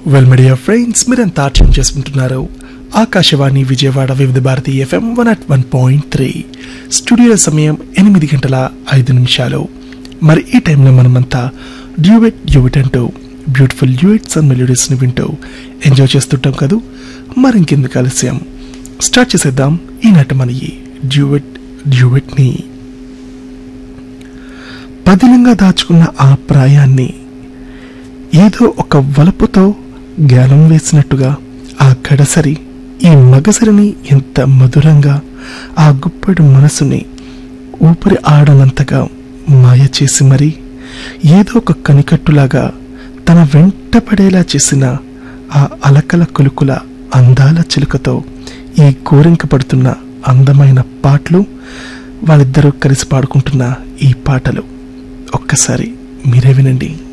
well media friends మీరంతా tune చేసుకుంటున్నారు Akashvani Vijayawada Vividh Bharati FM one naught one point three studio సమయం ఎనిమిది గంటల ఐదు నిమిషాలు మరి ఈ టైంలో మనమంతా డ్యూవెట్ డ్యూవెట్ అంటూ బ్యూటిఫుల్ డ్యూయెట్స్ అండ్ మెలోడీస్ని వింటూ ఎంజాయ్ చేస్తుంటాం కదూ మరి ఇంకెందుకు ఆలస్యం స్టార్ట్ చేసేద్దాం ఈనాటి మన ఈ డ్యూవెట్ డ్యూవెట్ని పదిలంగా దాచుకున్న ఆ ప్రాయాన్ని ఏదో ఒక వలపుతో గ్యాలం వేసినట్టుగా ఆ గడసరి ఈ మగసరిని ఎంత మధురంగా ఆ గుప్పడి మనసుని ఊపిరి ఆడనంతగా మాయ చేసి మరి ఏదో ఒక కనికట్టులాగా తన వెంట పడేలా చేసిన ఆ అలకల కొలుకుల అందాల చిలుకతో ఈ కోరింక పడుతున్న అందమైన పాటలు వాళ్ళిద్దరూ కలిసి పాడుకుంటున్న ఈ పాటలు ఒక్కసారి మీరే వినండి